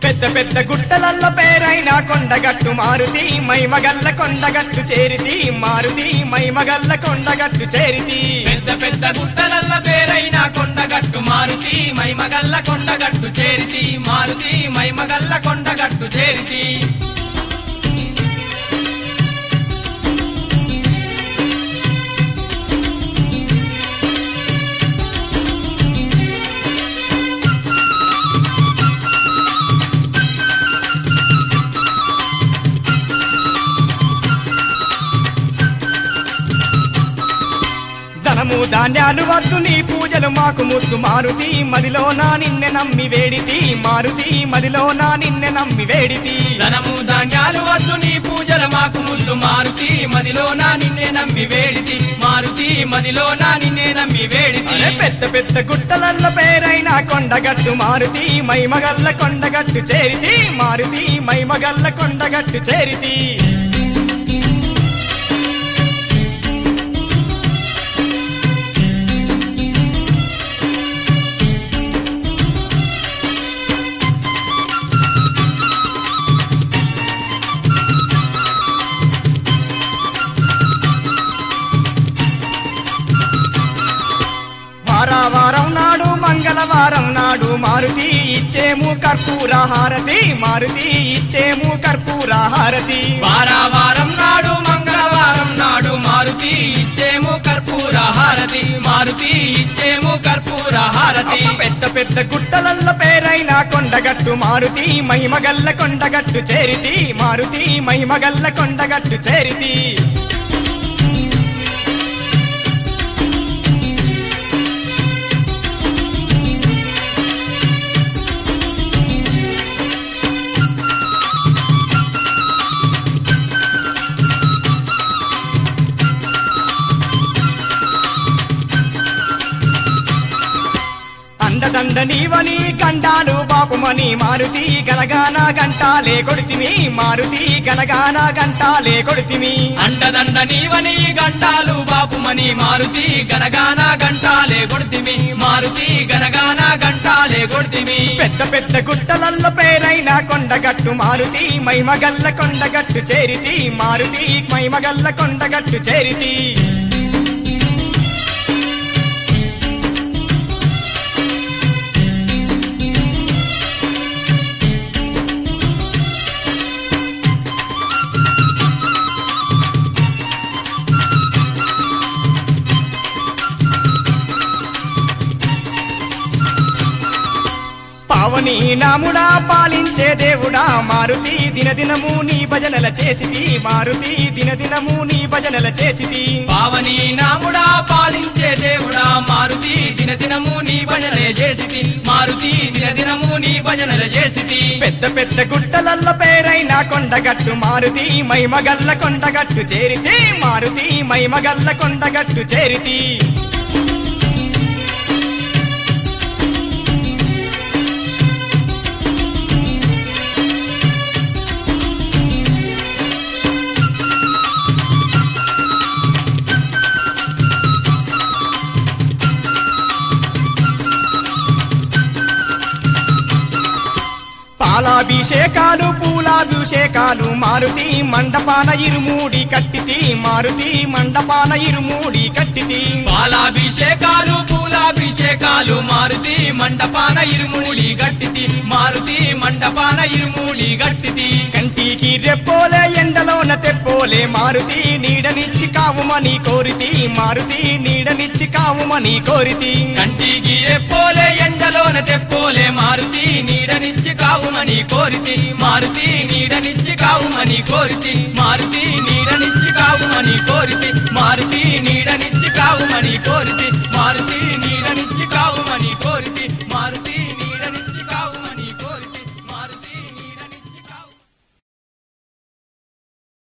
పెద్ద పెద్ద గుట్టలల్ల పేరైన కొండగట్టు మారుతి మైమగల్ల కొండగట్టు చేరితి మారుతి మైమగల్ల కొండగట్టు చేరితి పెద్ద పెద్ద గుట్టలల్ల పేరైన కొండగట్టు మారుతి మైమగల్ల కొండగట్టు చేరితి మారుతి మైమగల్ల కొండగట్టు చేరితి ధనము ధాన్యాలు వద్దు నీ పూజలు మాకు ముద్దు మారుతి మదిలో నా నిన్నె నమ్మి వేడితి మారుతి మదిలో నా నిన్నె నమ్మి వేడితి ధనము ధాన్యాలు వద్దు నీ పూజల మాకు ముద్దు మారుతి మదిలో నా నిన్నే నమ్మి వేడితి మారుతి మదిలో నా నిన్నే నమ్మి వేడితి అరే పెద్ద పెద్ద గుట్టలల్ల పేరైన కొండగట్టు మారుతి మైమగల్ల కొండగట్టు చేరితి మారుతి మైమగల్ల కొండగట్టు చేరితి వారావారం నాడు మంగళవారం నాడు మారుతి ఇచ్చేము కర్పూర హారతి మారుతి ఇచ్చేము కర్పూర హారతి వారావారం నాడు మంగళవారం నాడు మారుతి ఇచ్చేము కర్పూర హారతి మారుతి ఇచ్చేము కర్పూర హారతి అమ్మ పెద్ద పెద్ద గుట్టలల్ల పేరైన కొండగట్టు మారుతి మహిమగల్ల కొండగట్టు చేరితి మారుతి మహిమగల్ల కొండగట్టు చేరితి అండదండ నీవని గండాలు బాపుమని మారుతి గలగాన గంటాలే కొడితిమి మారుతి గలగాన గంటాలే కొడితిమి అండదండ నీవని గంటాలు బాపుమని మారుతి గనగాన గంటాలే కొడుతిమి మారుతి గనగాన గంటాలే కొడుతిమి పెద్ద పెద్ద గుట్టలల్ల పేరైన కొండగట్టు మారుతి మైమగల్ల కొండగట్టు చేరితి మారుతి మైమగల్ల కొండగట్టు చేరితి పావని నాముడా పాలించే దేవుడా మారుతి దినదినము నీ భజనల చేసితి మారుతి దినదినము నీ భజనల చేసితి పావని నాముడా పాలించే దేవుడా మారుతి దినదినము నీ భజనలే చేసితి మారుతి దినదినము నీ భజనలు చేసితి పెద్ద పెద్ద గుట్టలల్ల పేరైన కొండగట్టు మారుతి మైమగల్ల కొండగట్టు చేరితి మారుతి మైమగల్ల కొండగట్టు చేరితి పాలాభిషేకాలు పూలాభిషేకాలు మారుతి మండపాన ఇరుమూడి కట్టితి మారుతి మండపాన ఇరుమూడి కట్టితి పాలాభిషేకాలు పూలాభిషేకాలు మారుతి మండపాన ఇరుమూలి గట్టితి మారుతి మండపాన ఇరుమూలి గట్టితి కంటికి రెప్పోలే ఎండలోన తెప్పోలే మారుతి నీడనిచ్చి కావుమని కోరితి మారుతి నీడనిచ్చి కావుమని కోరితి కంటికి ఎప్పోలే ఎండలోన తెప్పోలే మారుతి నీడనిచ్చి కావుమని కోరితి మారుతి నీడనిచ్చి కావుమని కోరితి మారుతి నీడనిచ్చి కావుమని కోరితి మారుతి నీడనిచ్చి కావుమని కోరితి మారుతి